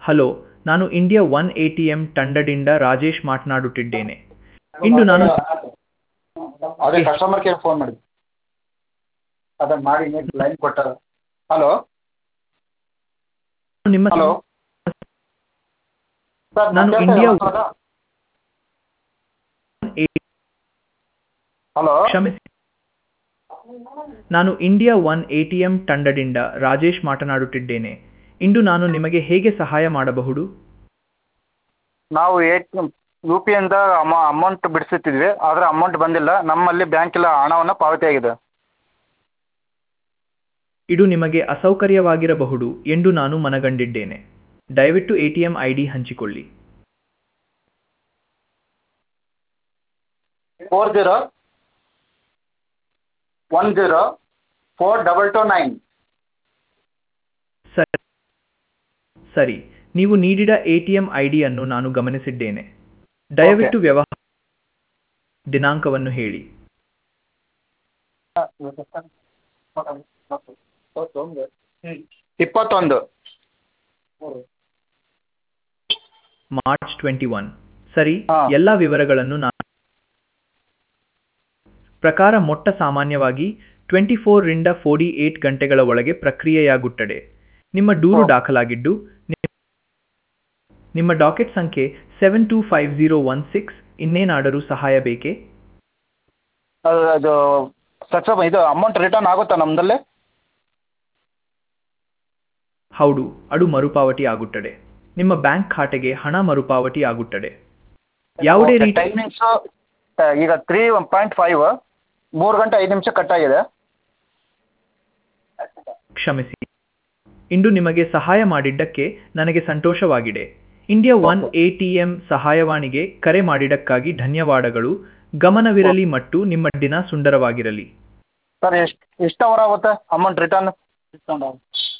Hello ನಾನು India one A T M ತಂಡದಿಂದ ರಾಜೇಶ್ ಮಾತನಾಡುತ್ತಿದ್ದೇನೆ ಇಂದು ನಾನು ಅದೇ ಕಸ್ಟಮರ್ ಕೇರ್ ಫೋನ್ ಮಾಡಿ ಅದನ್ನು ಮಾಡಿ ಲೈನ್ ಕೊಟ್ಟಾರ ಹಲೋ ನಿಮ್ಮ ಹಲೋ ಸರ್ ನಾನು ಇಂಡಿಯಾ ಹಲೋ ಕ್ಷಮಿಸಿ ನಾನು India one A T M ತಂಡದಿಂದ ರಾಜೇಶ್ ಮಾತನಾಡುತ್ತಿದ್ದೇನೆ ಇಂದು ನಾನು ನಿಮಗೆ ಹೇಗೆ ಸಹಾಯ ಮಾಡಬಹುದು ನಾವು ಎ ಯು ಪಿ ಇಂದ ಅಮ ಅಮೌಂಟ್ ಬಿಡಿಸುತ್ತಿದ್ವಿ ಆದರೆ ಅಮೌಂಟ್ ಬಂದಿಲ್ಲ ನಮ್ಮಲ್ಲಿ ಬ್ಯಾಂಕಿಲ್ಲ ಹಣವನ್ನು ಪಾವತಿ ಆಗಿದೆ ಇದು ನಿಮಗೆ ಅಸೌಕರ್ಯವಾಗಿರಬಹುದು ಎಂದು ನಾನು ಮನಗಂಡಿದ್ದೇನೆ ದಯವಿಟ್ಟು A T M I D ಹಂಚಿಕೊಳ್ಳಿ four zero one zero four double two nine ಸರಿ ಸರಿ ನೀವು ನೀಡಿದ ಎ ಟಿ ಎಂ ಐ ಡಿಯನ್ನು ನಾನು ಗಮನಿಸಿದ್ದೇನೆ ದಯವಿಟ್ಟು ವ್ಯವಹಾರ ದಿನಾಂಕವನ್ನು ಹೇಳಿ ಇಪ್ಪತ್ತೊಂದು ಮಾರ್ಚ್ ಟ್ವೆಂಟಿ ಒನ್ ಸರಿ ಹಾ. ಎಲ್ಲ ವಿವರಗಳನ್ನು ನಾನು ಪ್ರಕಾರ ಮೊಟ್ಟ ಸಾಮಾನ್ಯವಾಗಿ ಟ್ವೆಂಟಿ ಫೋರ್ ರಿಂದ ಫೋರ್ಟಿ ಏಟ್ ಗಂಟೆಗಳ ಒಳಗೆ ಪ್ರಕ್ರಿಯೆಯಾಗುತ್ತದೆ ನಿಮ್ಮ ದೂರು ಹಾ. ದಾಖಲಾಗಿದ್ದು ನಿ- ನಿಮ್ಮ ಡಾಕೆಟ್ ಸಂಖ್ಯೆ seven two five zero one six ಇನ್ನೇನಾದರೂ ಸಹಾಯ ಬೇಕೇ ಅದು ಅದು ಸಕ್ಸಸ್ ಇದು ಅಮೌಂಟ್ ರಿಟರ್ನ್ ಆಗುತ್ತಾ ನಮ್ಮದಲ್ಲೇ ಹೌದು ಅದು ಮರುಪಾವತಿ ಆಗುತ್ತದೆ ನಿಮ್ಮ ಬ್ಯಾಂಕ್ ಖಾತೆಗೆ ಹಣ ಮರುಪಾವತಿ ಆಗುತ್ತದೆ ಯಾವುದೇ ರೀತಿ ಟೈಮಿಂಗ್ಸು ಈಗ ತ್ರೀ ಪಾಯಿಂಟ್ ಫೈವ್ ಮೂರು ಗಂಟೆ ಐದು ನಿಮಿಷ ಕಟ್ ಆಗಿದೆ ಕ್ಷಮಿಸಿ ಇಂದು ನಿಮಗೆ ಸಹಾಯ ಮಾಡಿದ್ದಕ್ಕೆ ನನಗೆ ಸಂತೋಷವಾಗಿದೆ India one A T M ಸಹಾಯವಾಣಿಗೆ ಕರೆ ಮಾಡಿದ್ದಕ್ಕಾಗಿ ಧನ್ಯವಾದಗಳು ಗಮನವಿರಲಿ ಮತ್ತು ನಿಮ್ಮ ದಿನ ಸುಂದರವಾಗಿರಲಿ ಸರ್ ಎಷ್ಟು ಎಷ್ಟು ಅವರ್ ಆಗುತ್ತೆ ಅಮೌಂಟ್ ರಿಟರ್ನ್